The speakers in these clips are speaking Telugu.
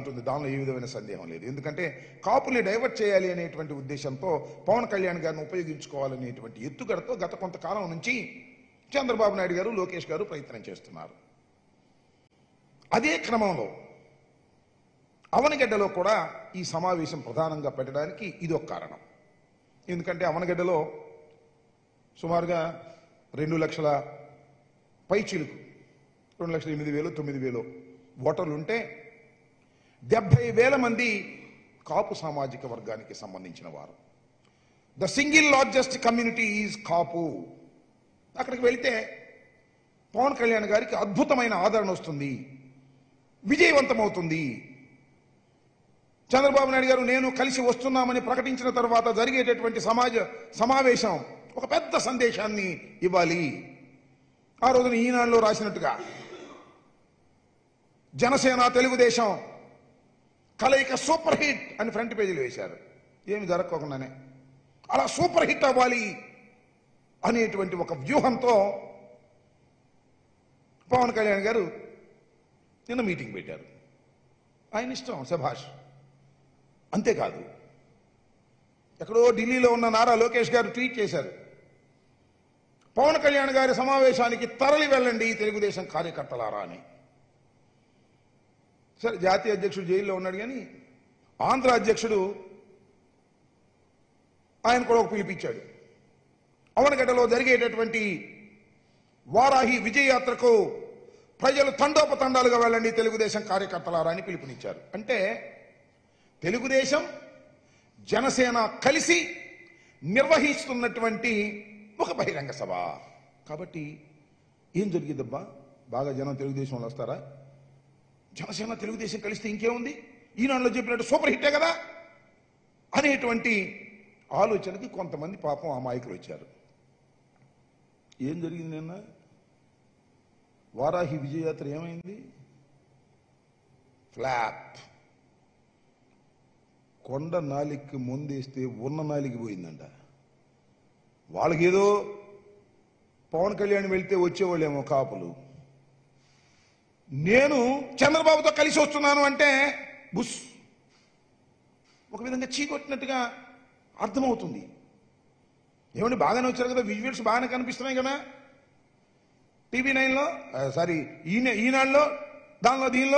ఉంటుంది దానిలో ఏ విధమైన సందేహం లేదు ఎందుకంటే కాపుల్ని డైవర్ట్ చేయాలి అనేటువంటి ఉద్దేశంతో పవన్ కళ్యాణ్ గారిని ఉపయోగించుకోవాలనేటువంటి ఎత్తుగడతో గత కొంతకాలం నుంచి చంద్రబాబు నాయుడు గారు లోకేష్ గారు ప్రయత్నం చేస్తున్నారు అదే క్రమంలో అవనగడ్డలో కూడా ఈ సమావేశం ప్రధానంగా పెట్టడానికి ఇది ఒక కారణం ఎందుకంటే అవనగడ్డలో సుమారుగా రెండు లక్షల పైచిలుకు రెండు లక్షల ఎనిమిది వేలు తొమ్మిది వేలు ఓటర్లు ఉంటే డెబ్బై వేల మంది కాపు సామాజిక వర్గానికి సంబంధించిన వారు the single largest community is Kapu అక్కడికి వెళితే పవన్ కళ్యాణ్ గారికి అద్భుతమైన ఆదరణ వస్తుంది విజయవంతమవుతుంది చంద్రబాబు నాయుడు గారు నేను కలిసి వస్తున్నామని ప్రకటించిన తర్వాత జరిగేటటువంటి సమాజ సమావేశం ఒక పెద్ద సందేశాన్ని ఇవ్వాలి ఆ రోజున ఈనాడులో రాసినట్టుగా జనసేన తెలుగుదేశం కలయిక సూపర్ హిట్ అని ఫ్రంట్ పేజీలు వేశారు ఏమి జరగకుండానే అలా సూపర్ హిట్ అవ్వాలి అనేటువంటి ఒక వ్యూహంతో పవన్ కళ్యాణ్ గారు నిన్న మీటింగ్ పెట్టారు ఆయన ఇష్టం సభాష్ అంతేకాదు ఎక్కడో ఢిల్లీలో ఉన్న నారా లోకేష్ గారు ట్వీట్ చేశారు పవన్ కళ్యాణ్ గారి సమావేశానికి తరలి వెళ్ళండి తెలుగుదేశం కార్యకర్తలారా అని సరే జాతీయ అధ్యక్షుడు జైల్లో ఉన్నాడు కానీ ఆంధ్ర అధ్యక్షుడు ఆయన కూడా ఒక పిలిపించాడు అవనగడ్డలో జరిగేటటువంటి వారాహి విజయయాత్రకు ప్రజలు తండోపతండాలుగా వెళ్ళండి తెలుగుదేశం కార్యకర్తలారా అని పిలుపునిచ్చారు అంటే తెలుగుదేశం జనసేన కలిసి నిర్వహిస్తున్నటువంటి ఒక బహిరంగ సభ కాబట్టి ఏం జరిగిందబ్బా బాగా జనం తెలుగుదేశంలో వస్తారా జనసేన తెలుగుదేశం కలిస్తే ఇంకేముంది ఈనాడులో చెప్పినట్టు సూపర్ హిట్టే కదా అనేటువంటి ఆలోచనకి కొంతమంది పాపం అమాయకులు వచ్చారు ఏం జరిగింది నిన్న వారాహి విజయయాత్ర ఏమైంది ఫ్లాప్ కొండ నాలికి ముందేస్తే ఉన్న నాలికి పోయిందంట వాళ్ళకేదో పవన్ కళ్యాణ్ వెళ్తే వచ్చేవాళ్ళేమో కాపులు నేను చంద్రబాబుతో కలిసి వస్తున్నాను అంటే బుస్ ఒక విధంగా చీకొట్టినట్టుగా అర్థమవుతుంది ఏమండి బాగానే వచ్చారు కదా విజువల్స్ బాగానే కనిపిస్తున్నాయి కదా టీవీ నైన్లో సారీ ఈయన ఈనాడులో దానిలో దీనిలో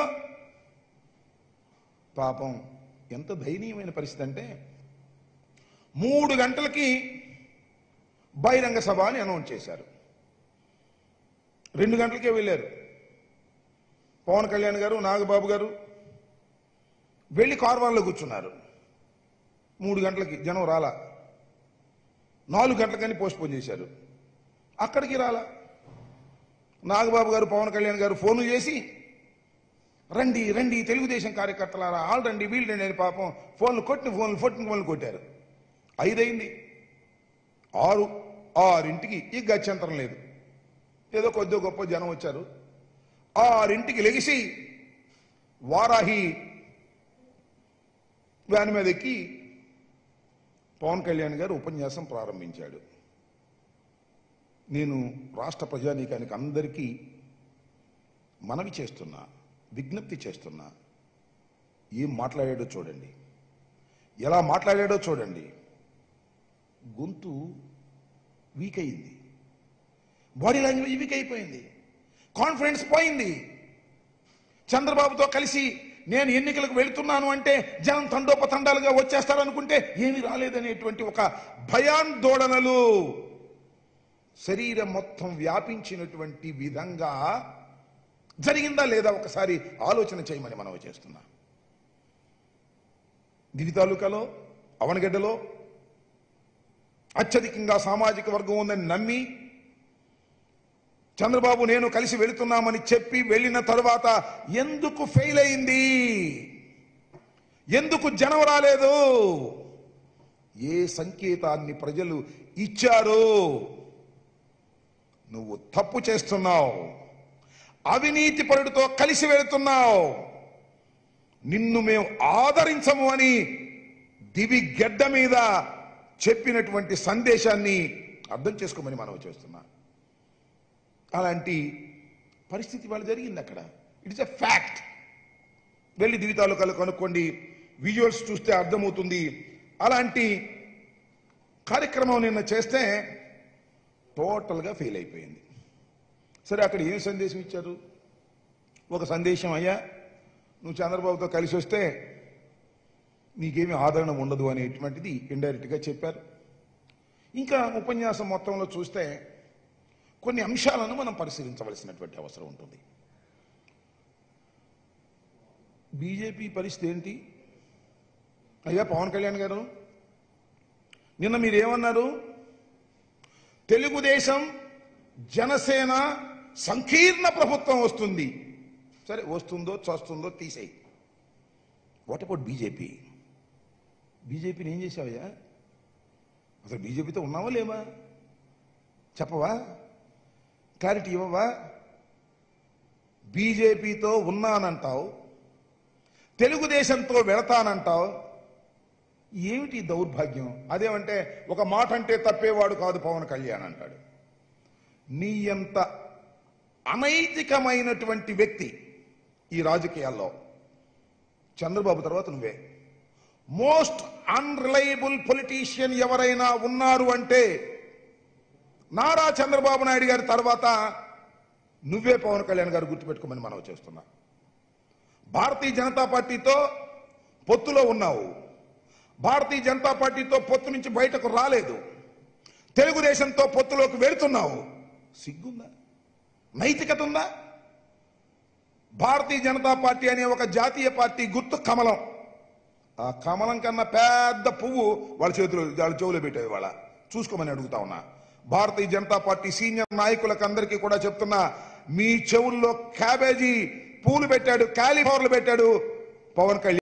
పాపం ఎంత దయనీయమైన పరిస్థితి అంటే మూడు గంటలకి బహిరంగ సభ అని అనౌన్స్ చేశారు రెండు గంటలకే వెళ్ళారు పవన్ కళ్యాణ్ గారు నాగబాబు గారు వెళ్ళి కార్వాన్లో కూర్చున్నారు మూడు గంటలకి జనం రాలా నాలుగు గంటలకని పోస్ట్పోన్ చేశారు అక్కడికి రాలా నాగబాబు గారు పవన్ కళ్యాణ్ గారు ఫోన్లు చేసి రండి రండి తెలుగుదేశం కార్యకర్తలారా ఆల్ రండి వీళ్ళు రండి అని పాపం ఫోన్లు కొట్టిన ఫోన్లు కొట్టిన ఫోన్లు కొట్టారు ఐదైంది ఆరు ఆరింటికి ఈ గత్యంతరం లేదు ఏదో కొద్దిగా గొప్ప జనం వచ్చారు ఆరింటికి లెగిసి వారాహి వ్యాన్ మీద ఎక్కి పవన్ కళ్యాణ్ గారు ఉపన్యాసం ప్రారంభించాడు నేను రాష్ట్ర ప్రజానీకానికి అందరికీ మనవి చేస్తున్నా విజ్ఞప్తి చేస్తున్నా ఏం మాట్లాడాడో చూడండి ఎలా మాట్లాడాడో చూడండి గొంతు వీక్ అయింది బాడీ లాంగ్వేజ్ వీక్ అయిపోయింది కాన్ఫిడెన్స్ పోయింది చంద్రబాబుతో కలిసి నేను ఎన్నికలకు వెళుతున్నాను అంటే జనం తండోపతండాలుగా వచ్చేస్తారనుకుంటే ఏమీ రాలేదనేటువంటి ఒక భయాందోళనలు శరీరం మొత్తం వ్యాపించినటువంటి విధంగా జరిగిందా లేదా ఒకసారి ఆలోచన చేయమని మనం చేస్తున్నా దివి తాలూకాలో అవనగడ్డలో అత్యధికంగా సామాజిక వర్గం ఉందని నమ్మి చంద్రబాబు నేను కలిసి వెళుతున్నామని చెప్పి వెళ్ళిన తరువాత ఎందుకు ఫెయిల్ అయింది ఎందుకు జనం రాలేదు ఏ సంకేతాన్ని ప్రజలు ఇచ్చారు నువ్వు తప్పు చేస్తున్నావు అవినీతి పరుడితో కలిసి వెళుతున్నావు నిన్ను మేము ఆదరించము అని దివి గడ్డ మీద చెప్పినటువంటి సందేశాన్ని అర్థం చేసుకోమని మనం చేస్తున్నా అలాంటి పరిస్థితి వాళ్ళు జరిగింది అక్కడ ఇట్ ఇస్ ఎ ఫ్యాక్ట్ వెళ్ళి దివితాలు కలు కనుక్కోండి విజువల్స్ చూస్తే అర్థమవుతుంది అలాంటి కార్యక్రమం నిన్న చేస్తే టోటల్గా ఫెయిల్ అయిపోయింది సరే అక్కడ ఏం సందేశం ఇచ్చారు ఒక సందేశం అయ్యా నువ్వు చంద్రబాబుతో కలిసి వస్తే నీకేమీ ఆదరణ ఉండదు అనేటువంటిది ఇండైరెక్ట్గా చెప్పారు ఇంకా ఉపన్యాసం మొత్తంలో చూస్తే కొన్ని అంశాలను మనం పరిశీలించవలసినటువంటి అవసరం ఉంటుంది బీజేపీ పరిస్థితి ఏంటి అయ్యా పవన్ కళ్యాణ్ గారు నిన్న మీరేమన్నారు తెలుగుదేశం జనసేన సంకీర్ణ ప్రభుత్వం వస్తుంది సరే వస్తుందో చస్తుందో తీసేయి వాట్ అబౌట్ బీజేపీ బీజేపీని ఏం చేసావయ్యా అసలు బీజేపీతో ఉన్నావా లేవా చెప్పవా క్లారిటీ ఇవ్వవా బీజేపీతో ఉన్నానంటావు తెలుగుదేశంతో వెళతానంటావు ఏమిటి ఈ దౌర్భాగ్యం అదేమంటే ఒక మాట అంటే తప్పేవాడు కాదు పవన్ కళ్యాణ్ అంటాడు నీ ఎంత అనైతికమైనటువంటి వ్యక్తి ఈ రాజకీయాల్లో చంద్రబాబు తర్వాత నువ్వే మోస్ట్ అన్రిలయబుల్ పొలిటీషియన్ ఎవరైనా ఉన్నారు అంటే నారా చంద్రబాబు నాయుడు గారి తర్వాత నువ్వే పవన్ కళ్యాణ్ గారు గుర్తుపెట్టుకోమని మనం చేస్తున్నా భారతీయ జనతా పార్టీతో పొత్తులో ఉన్నావు భారతీయ జనతా పార్టీతో పొత్తు నుంచి బయటకు రాలేదు తెలుగుదేశంతో పొత్తులోకి వెళుతున్నావు సిగ్గుందా నైతికత ఉందా భారతీయ జనతా పార్టీ అనే ఒక జాతీయ పార్టీ గుర్తు కమలం ఆ కమలం కన్నా పెద్ద పువ్వు వాళ్ళ చేతిలో వాళ్ళ చెవులో పెట్టేవి వాళ్ళ చూసుకోమని అడుగుతా ఉన్నా భారతీయ జనతా పార్టీ సీనియర్ నాయకులకు అందరికీ కూడా చెప్తున్నా మీ చెవుల్లో క్యాబేజీ పూలు పెట్టాడు కాలీఫ్లవర్లు పెట్టాడు పవన్ కళ్యాణ్